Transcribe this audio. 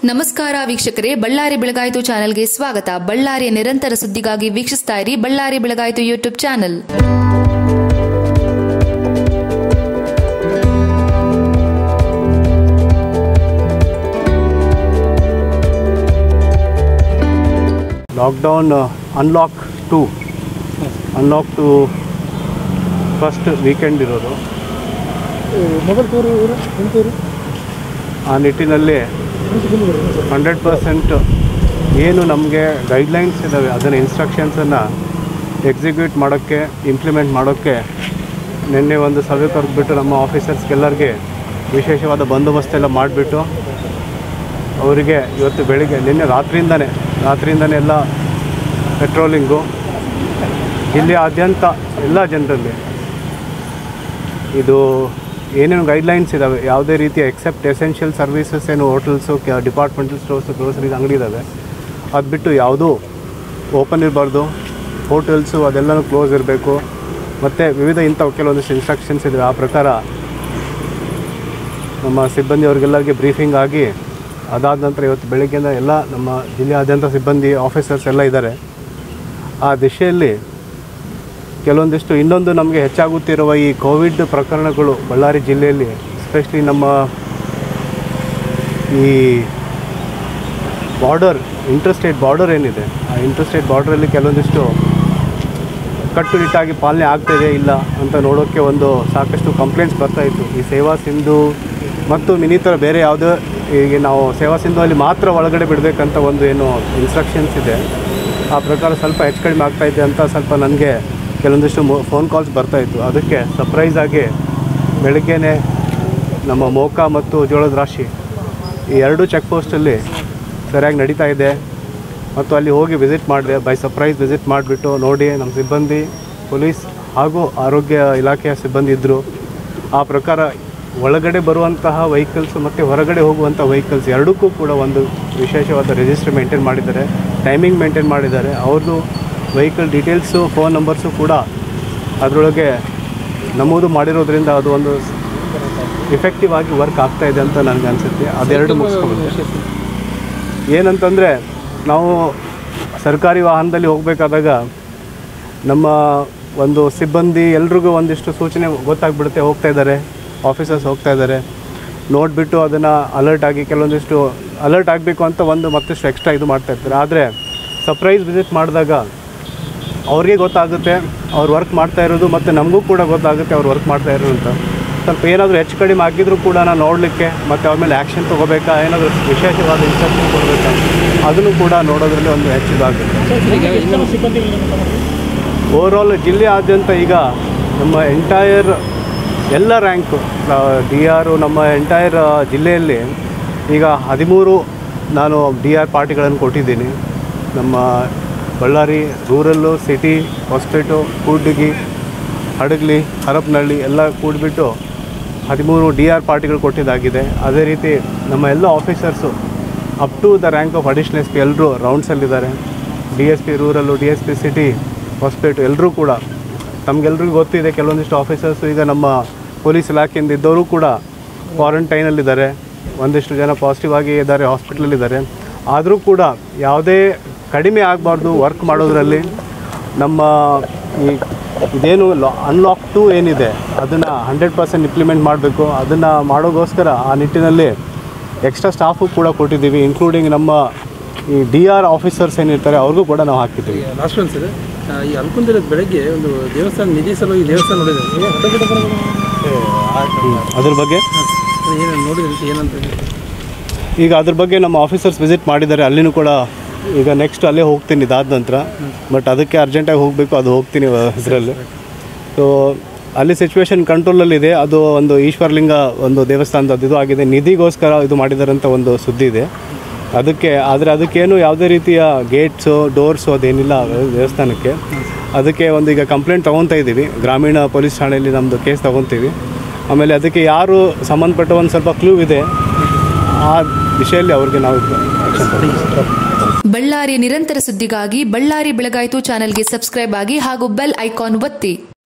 ನಮಸ್ಕಾರ ವೀಕ್ಷಕರೇ ಬಳ್ಳಾರಿ ಬೆಳಗಾಯಿತು ಚಾನೆಲ್ಗೆ ಸ್ವಾಗತ ಬಳ್ಳಾರಿಯ ನಿರಂತರ ಸುದ್ದಿಗಾಗಿ ವೀಕ್ಷಿಸ್ತಾ ಇರಿ ಬಳ್ಳಾರಿ ಬೆಳಗಾಯಿತು YouTube channel lockdown unlock two unlock two first weekend ಇರೋದು ಮೊಬೈಲ್ ತೋರಿ ಇವರು ಹೆಂಗೆ ತೋರಿ ಆ ನಿಟ್ಟಿನಲ್ಲಿ ಹಂಡ್ರೆಡ್ ಪರ್ಸೆಂಟ್ ಏನು ನಮಗೆ ಗೈಡ್ಲೈನ್ಸ್ ಇದ್ದಾವೆ ಅದನ್ನು ಇನ್ಸ್ಟ್ರಕ್ಷನ್ಸನ್ನು ಎಕ್ಸಿಕ್ಯೂಟ್ ಮಾಡೋಕ್ಕೆ ಇಂಪ್ಲಿಮೆಂಟ್ ಮಾಡೋಕ್ಕೆ ನಿನ್ನೆ ಒಂದು ಸಭೆ ಕರೆದ್ಬಿಟ್ಟು ನಮ್ಮ ಆಫೀಸರ್ಸ್ಗೆಲ್ಲರಿಗೆ ವಿಶೇಷವಾದ ಬಂದೋಬಸ್ತ್ ಎಲ್ಲ ಮಾಡಿಬಿಟ್ಟು ಅವರಿಗೆ ಇವತ್ತು ಬೆಳಿಗ್ಗೆ ನಿನ್ನೆ ರಾತ್ರಿಯಿಂದನೇ ರಾತ್ರಿಯಿಂದನೇ ಎಲ್ಲ ಪೆಟ್ರೋಲಿಂಗು ಜಿಲ್ಲೆಯಾದ್ಯಂತ ಎಲ್ಲ ಜನರಲ್ಲಿ ಇದು ಏನೇನು ಗೈಡ್ಲೈನ್ಸ್ ಇದ್ದಾವೆ ಯಾವುದೇ ರೀತಿಯ ಎಕ್ಸೆಪ್ಟ್ ಎಸೆನ್ಷಿಯಲ್ ಸರ್ವೀಸಸ್ ಏನು ಹೋಟೆಲ್ಸು ಡಿಪಾರ್ಟ್ಮೆಂಟಲ್ ಸ್ಟೋರ್ಸು ಗ್ರೋಸರೀಸ್ ಅಂಗಡಿ ಇದ್ದಾವೆ ಅದು ಬಿಟ್ಟು ಯಾವುದೂ ಓಪನ್ ಇರಬಾರ್ದು ಹೋಟೆಲ್ಸು ಅದೆಲ್ಲನೂ ಕ್ಲೋಸ್ ಇರಬೇಕು ಮತ್ತು ವಿವಿಧ ಇಂಥ ಕೆಲವೊಂದಿಷ್ಟು ಇನ್ಸ್ಟ್ರಕ್ಷನ್ಸ್ ಇದ್ದಾವೆ ಆ ಪ್ರಕಾರ ನಮ್ಮ ಸಿಬ್ಬಂದಿಯವರಿಗೆಲ್ಲರಿಗೆ ಬ್ರೀಫಿಂಗ್ ಆಗಿ ಅದಾದ ನಂತರ ಇವತ್ತು ಬೆಳಗ್ಗೆಯಿಂದ ಎಲ್ಲ ನಮ್ಮ ಜಿಲ್ಲೆಯಾದ್ಯಂತ ಸಿಬ್ಬಂದಿ ಆಫೀಸರ್ಸ್ ಎಲ್ಲ ಇದ್ದಾರೆ ಆ ದಿಶೆಯಲ್ಲಿ ಕೆಲವೊಂದಿಷ್ಟು ಇನ್ನೊಂದು ನಮಗೆ ಹೆಚ್ಚಾಗುತ್ತಿರುವ ಈ ಕೋವಿಡ್ ಪ್ರಕರಣಗಳು ಬಳ್ಳಾರಿ ಜಿಲ್ಲೆಯಲ್ಲಿ ಎಸ್ಪೆಷಲಿ ನಮ್ಮ ಈ ಬಾರ್ಡರ್ ಇಂಟರ್ಸ್ಟೇಟ್ ಬಾರ್ಡರ್ ಏನಿದೆ ಆ ಇಂಟರ್ಸ್ಟೇಟ್ ಬಾರ್ಡರಲ್ಲಿ ಕೆಲವೊಂದಿಷ್ಟು ಕಟ್ಟುನಿಟ್ಟಾಗಿ ಪಾಲನೆ ಆಗ್ತಿದೆ ಇಲ್ಲ ಅಂತ ನೋಡೋಕ್ಕೆ ಒಂದು ಸಾಕಷ್ಟು ಕಂಪ್ಲೇಂಟ್ಸ್ ಬರ್ತಾ ಇತ್ತು ಈ ಸೇವಾ ಸಿಂಧು ಮತ್ತು ಇನ್ನಿತರ ಬೇರೆ ಯಾವುದೋ ಈಗ ನಾವು ಸೇವಾ ಸಿಂಧುವಲ್ಲಿ ಮಾತ್ರ ಒಳಗಡೆ ಬಿಡಬೇಕಂತ ಒಂದು ಏನು ಇನ್ಸ್ಟ್ರಕ್ಷನ್ಸ್ ಇದೆ ಆ ಪ್ರಕಾರ ಸ್ವಲ್ಪ ಹೆಚ್ಚು ಕಡಿಮೆ ಆಗ್ತಾ ಇದೆ ಅಂತ ಸ್ವಲ್ಪ ನನಗೆ ಕೆಲವೊಂದಿಷ್ಟು ಫೋನ್ ಕಾಲ್ಸ್ ಬರ್ತಾ ಇತ್ತು ಅದಕ್ಕೆ ಸರ್ಪ್ರೈಸ್ ಆಗಿ ಬೆಳಗ್ಗೆನೇ ನಮ್ಮ ಮೋಕ ಮತ್ತು ಜೋಳದ ರಾಶಿ ಈ ಎರಡು ಚೆಕ್ ಪೋಸ್ಟಲ್ಲಿ ಸರಿಯಾಗಿ ನಡೀತಾ ಇದೆ ಮತ್ತು ಅಲ್ಲಿ ಹೋಗಿ ವಿಸಿಟ್ ಮಾಡಿದೆ ಬೈ ಸರ್ಪ್ರೈಸ್ ವಿಸಿಟ್ ಮಾಡಿಬಿಟ್ಟು ನೋಡಿ ನಮ್ಮ ಸಿಬ್ಬಂದಿ ಪೊಲೀಸ್ ಹಾಗೂ ಆರೋಗ್ಯ ಇಲಾಖೆಯ ಸಿಬ್ಬಂದಿ ಇದ್ದರು ಆ ಪ್ರಕಾರ ಒಳಗಡೆ ಬರುವಂತಹ ವೆಹಿಕಲ್ಸ್ ಮತ್ತು ಹೊರಗಡೆ ಹೋಗುವಂಥ ವೆಹಿಕಲ್ಸ್ ಎರಡಕ್ಕೂ ಕೂಡ ಒಂದು ವಿಶೇಷವಾದ ರಿಜಿಸ್ಟ್ರ್ ಮೇಂಟೈನ್ ಮಾಡಿದ್ದಾರೆ ಟೈಮಿಂಗ್ ಮೇಂಟೈನ್ ಮಾಡಿದ್ದಾರೆ ಅವ್ರದ್ದು ವೆಹಿಕಲ್ ಡೀಟೇಲ್ಸು ಫೋನ್ ನಂಬರ್ಸು ಕೂಡ ಅದರೊಳಗೆ ನಮೂದು ಮಾಡಿರೋದ್ರಿಂದ ಅದು ಒಂದು ಇಫೆಕ್ಟಿವ್ ಆಗಿ ವರ್ಕ್ ಆಗ್ತಾ ಇದೆ ಅಂತ ನನಗೆ ಅನಿಸುತ್ತೆ ಅದೆರಡು ಮುಗಿಸ್ಕೊಂಡು ಏನಂತಂದರೆ ನಾವು ಸರ್ಕಾರಿ ವಾಹನದಲ್ಲಿ ಹೋಗಬೇಕಾದಾಗ ನಮ್ಮ ಒಂದು ಸಿಬ್ಬಂದಿ ಎಲ್ರಿಗೂ ಒಂದಿಷ್ಟು ಸೂಚನೆ ಗೊತ್ತಾಗ್ಬಿಡುತ್ತೆ ಹೋಗ್ತಾ ಇದ್ದಾರೆ ಆಫೀಸರ್ಸ್ ಹೋಗ್ತಾ ಇದ್ದಾರೆ ನೋಡಿಬಿಟ್ಟು ಅದನ್ನು ಅಲರ್ಟ್ ಆಗಿ ಕೆಲವೊಂದಿಷ್ಟು ಅಲರ್ಟ್ ಆಗಬೇಕು ಅಂತ ಒಂದು ಮತ್ತಷ್ಟು ಎಕ್ಸ್ಟ್ರಾ ಇದು ಮಾಡ್ತಾ ಇರ್ತಾರೆ ಆದರೆ ಸರ್ಪ್ರೈಸ್ ವಿಸಿಟ್ ಮಾಡಿದಾಗ ಅವ್ರಿಗೆ ಗೊತ್ತಾಗುತ್ತೆ ಅವ್ರು ವರ್ಕ್ ಮಾಡ್ತಾ ಇರೋದು ಮತ್ತು ನಮಗೂ ಕೂಡ ಗೊತ್ತಾಗುತ್ತೆ ಅವ್ರು ವರ್ಕ್ ಮಾಡ್ತಾ ಇರೋದು ಅಂತ ಸ್ವಲ್ಪ ಏನಾದರೂ ಹೆಚ್ಚು ಕಡಿಮೆ ಆಗಿದ್ರೂ ಕೂಡ ನಾನು ನೋಡಲಿಕ್ಕೆ ಮತ್ತು ಅವ್ರ ಮೇಲೆ ಆ್ಯಕ್ಷನ್ ತೊಗೋಬೇಕಾ ಏನಾದರೂ ವಿಶೇಷವಾದ ಇನ್ಸ್ಟ್ರಕ್ಷನ್ ಕೊಡಬೇಕಾ ಅದನ್ನು ಕೂಡ ನೋಡೋದ್ರಲ್ಲಿ ಒಂದು ಹೆಚ್ಚು ಇದಾಗುತ್ತೆ ಓವರಾಲ್ ಜಿಲ್ಲೆಯಾದ್ಯಂತ ಈಗ ನಮ್ಮ ಎಂಟೈರ್ ಎಲ್ಲ ರ್ಯಾಂಕು ಡಿ ಆರು ನಮ್ಮ ಎಂಟೈರ್ ಜಿಲ್ಲೆಯಲ್ಲಿ ಈಗ ಹದಿಮೂರು ನಾನು ಡಿ ಆರ್ ಪಾರ್ಟಿಗಳನ್ನು ಕೊಟ್ಟಿದ್ದೀನಿ ನಮ್ಮ ಬಳ್ಳಾರಿ ರೂರಲ್ಲು ಸಿಟಿ ಹೊಸಪೇಟು ಕೂಡ್ಲಿಗಿ ಹಡಗಲಿ ಹರಪನಹಳ್ಳಿ ಎಲ್ಲ ಕೂಡಿಬಿಟ್ಟು ಹದಿಮೂರು ಡಿ ಆರ್ ಪಾರ್ಟಿಗಳು ಕೊಟ್ಟಿದ್ದಾಗಿದೆ ಅದೇ ರೀತಿ ನಮ್ಮ ಎಲ್ಲ officers up to the rank of additional S P ಎಲ್ಲರೂ ರೌಂಡ್ಸಲ್ಲಿದ್ದಾರೆ D S P rural D S P city Hospet ಎಲ್ಲರೂ ಕೂಡ ತಮಗೆಲ್ರಿಗೂ ಗೊತ್ತಿದೆ ಕೆಲವೊಂದಿಷ್ಟು ಆಫೀಸರ್ಸು ಈಗ ನಮ್ಮ ಪೊಲೀಸ್ ಇಲಾಖೆಯಿಂದ ಇದ್ದವರು ಕೂಡ ಕ್ವಾರಂಟೈನಲ್ಲಿದ್ದಾರೆ ಒಂದಿಷ್ಟು ಜನ ಪಾಸಿಟಿವ್ ಆಗಿ ಇದ್ದಾರೆ ಹಾಸ್ಪಿಟ್ಲಲ್ಲಿದ್ದಾರೆ ಆದರೂ ಕೂಡ ಯಾವುದೇ ಕಡಿಮೆ ಆಗಬಾರ್ದು ವರ್ಕ್ ಮಾಡೋದ್ರಲ್ಲಿ ನಮ್ಮ ಈ ಇದೇನು ಲಾ ಅನ್ಲಾಕ್ ಟು ಏನಿದೆ ಅದನ್ನು ಹಂಡ್ರೆಡ್ ಪರ್ಸೆಂಟ್ ಇಂಪ್ಲಿಮೆಂಟ್ ಮಾಡಬೇಕು ಅದನ್ನು ಮಾಡೋಗೋಸ್ಕರ ಆ ನಿಟ್ಟಿನಲ್ಲಿ ಎಕ್ಸ್ಟ್ರಾ ಸ್ಟಾಫು ಕೂಡ ಕೊಟ್ಟಿದ್ದೀವಿ ಇನ್ಕ್ಲೂಡಿಂಗ್ ನಮ್ಮ ಈ ಡಿ ಆರ್ ಆಫೀಸರ್ಸ್ ಏನಿರ್ತಾರೆ ಅವ್ರಿಗೂ ಕೂಡ ನಾವು ಹಾಕಿದ್ದೀವಿ ಲಾಸ್ಟ್ ಒಂದು ಸರ್ ಈ ಅಲ್ಕುಂದಿರದ ಬೆಳಗ್ಗೆ ಒಂದು ದೇವಸ್ಥಾನ ನಿಧಿ ಸಲುವಾಗಿ ದೇವಸ್ಥಾನ ನೋಡಿದ್ರೆ ಅದ್ರ ಬಗ್ಗೆ ಏನು ನೋಡಿದ್ರೆ ಏನಂತ ಈಗ ಅದ್ರ ಬಗ್ಗೆ ನಮ್ಮ ಆಫೀಸರ್ಸ್ ವಿಸಿಟ್ ಮಾಡಿದ್ದಾರೆ ಅಲ್ಲಿನೂ ಕೂಡ ಈಗ ನೆಕ್ಸ್ಟ್ ಅಲ್ಲೇ ಹೋಗ್ತೀನಿ ಇದಾದ ನಂತರ ಬಟ್ ಅದಕ್ಕೆ ಅರ್ಜೆಂಟಾಗಿ ಹೋಗಬೇಕು ಅದು ಹೋಗ್ತೀನಿ ಇದರಲ್ಲಿ ಸೊ ಅಲ್ಲಿ ಸಿಚುವೇಶನ್ ಕಂಟ್ರೋಲಲ್ಲಿದೆ ಅದು ಒಂದು ಈಶ್ವರಲಿಂಗ ಒಂದು ದೇವಸ್ಥಾನದ ಇದು ಆಗಿದೆ ನಿಧಿಗೋಸ್ಕರ ಇದು ಮಾಡಿದ್ದಾರೆ ಅಂತ ಒಂದು ಸುದ್ದಿ ಇದೆ ಅದಕ್ಕೆ ಆದರೆ ಅದಕ್ಕೇನು ಯಾವುದೇ ರೀತಿಯ ಗೇಟ್ಸು ಡೋರ್ಸು ಅದೇನಿಲ್ಲ ದೇವಸ್ಥಾನಕ್ಕೆ ಅದಕ್ಕೆ ಒಂದು ಈಗ ಕಂಪ್ಲೇಂಟ್ ತೊಗೊತಾ ಇದ್ದೀವಿ ಗ್ರಾಮೀಣ ಪೊಲೀಸ್ ಠಾಣೆಯಲ್ಲಿ ನಮ್ಮದು ಕೇಸ್ ತೊಗೊತೀವಿ ಆಮೇಲೆ ಅದಕ್ಕೆ ಯಾರು ಸಂಬಂಧಪಟ್ಟ ಒಂದು ಸ್ವಲ್ಪ ಕ್ಲೂ ಇದೆ ಆ ವಿಷಯದಲ್ಲಿ ಅವ್ರಿಗೆ ನಾವು ಆ್ಯಕ್ಷನ್ ತಗೊಳ್ತೀವಿ ಬಳ್ಳಾರಿಯ ನಿರಂತರ ಸುದ್ದಿಗಾಗಿ ಬಳ್ಳಾರಿ ಬೆಳಗಾಯಿತು ಚಾನೆಲ್ಗೆ ಸಬ್ಸ್ಕ್ರೈಬ್ ಆಗಿ ಹಾಗೂ ಬೆಲ್ ಐಕಾನ್ ಒತ್ತಿ